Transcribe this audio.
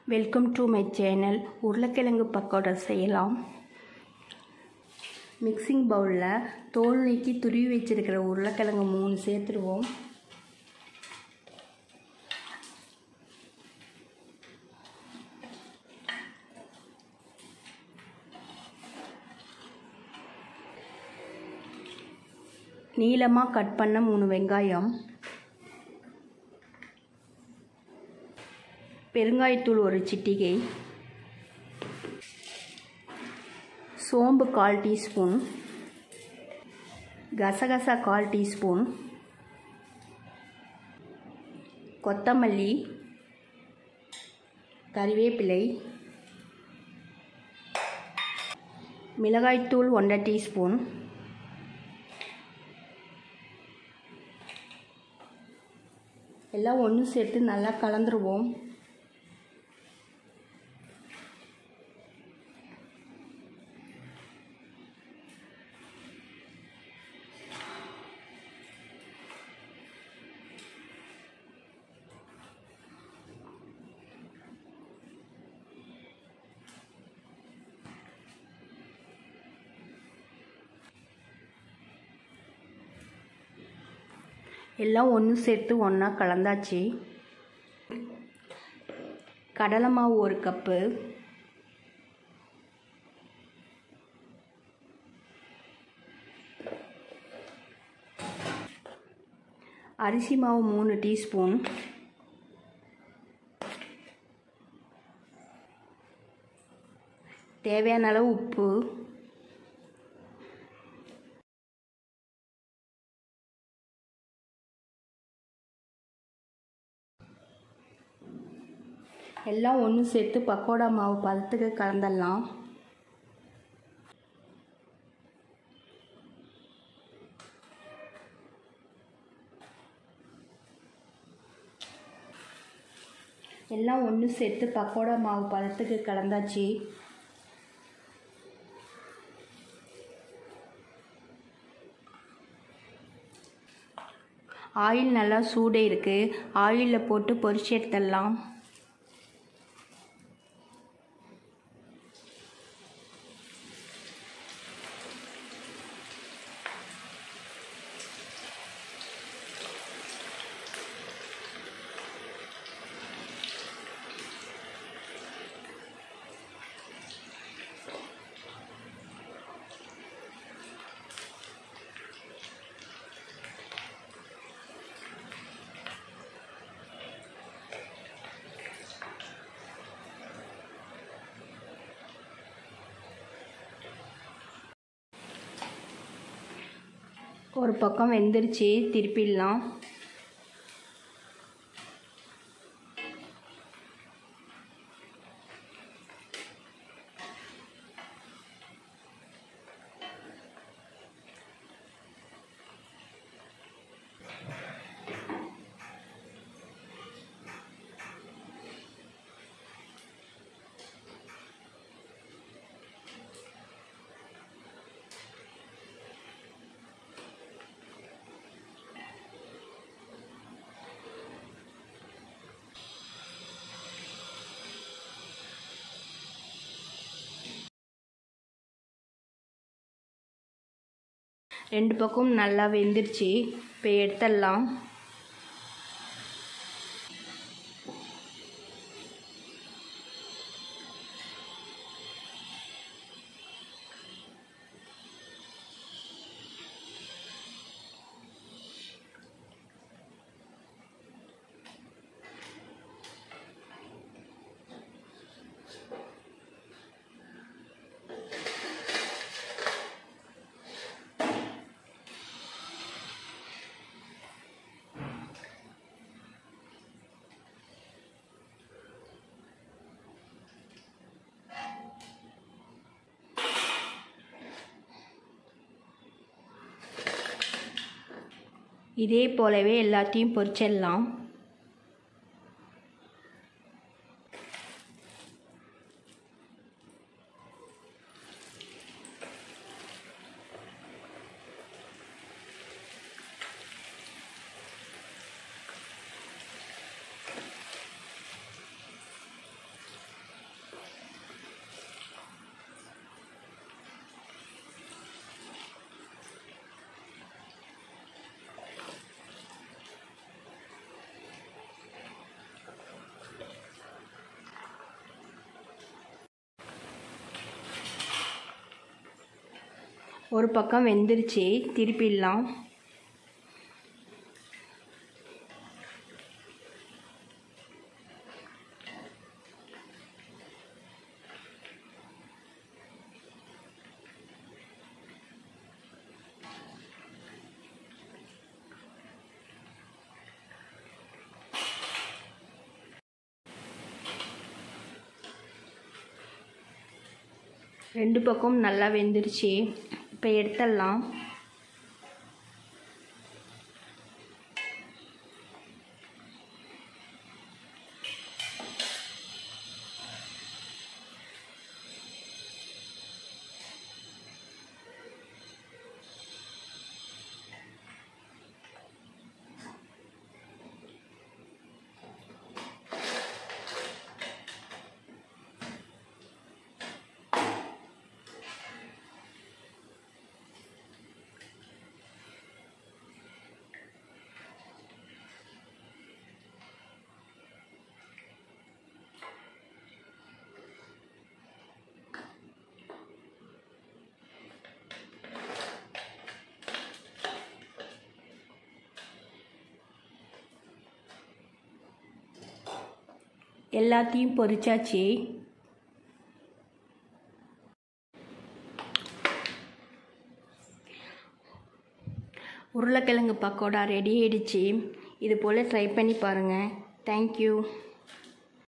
welcome to my channel உருளைக்கிழங்கு பக்கோடா செய்யலாம் mixing பவுலில் தோல் நீக்கி துருவி வச்சிருக்கிற உருளைக்கிழங்கு மூணு சேர்த்துருவோம் நீளமாக கட் பண்ண மூணு வெங்காயம் பெருங்காயத்தூள் ஒரு சிட்டிகை சோம்பு கால் டீஸ்பூன் கசகசா கால் டீஸ்பூன் கொத்தமல்லி கறிவேப்பிலை மிளகாய்த்தூள் ஒன்றரை டீஸ்பூன் எல்லாம் ஒன்று சேர்த்து நல்லா கலந்துருவோம் எல்லாம் ஒன்று சேர்த்து ஒன்றா கலந்தாச்சு கடலை மாவு ஒரு கப்பு அரிசி மாவு மூணு டீஸ்பூன் தேவையான அளவு உப்பு எல்லாம் ஒன்று சேர்த்து பக்கோடா மாவு பதத்துக்கு கலந்துடலாம் எல்லாம் ஒன்று சேர்த்து பக்கோடா மாவு பதத்துக்கு கலந்தாச்சு ஆயில் நல்லா சூடே இருக்குது ஆயிலில் போட்டு பொரிச்சு எடுத்துடலாம் ஒரு பக்கம் வெந்துருச்சு திருப்பிடலாம் ரெண்டு பக்கம் நல்லா வெந்துருச்சு இப்போ எடுத்துடலாம் இதே போலவே எல்லாத்தையும் பொரிச்சிடலாம் ஒரு பக்கம் வெந்துருச்சு திருப்பிடலாம் ரெண்டு பக்கம் நல்லா வெந்துருச்சு இப்போ எடுத்துடலாம் எல்லாத்தையும் பொரிச்சாச்சு உருளைக்கிழங்கு பக்கோடா ரெடி ஆயிடுச்சு இது போல் ட்ரை பண்ணி பாருங்கள் தேங்க்யூ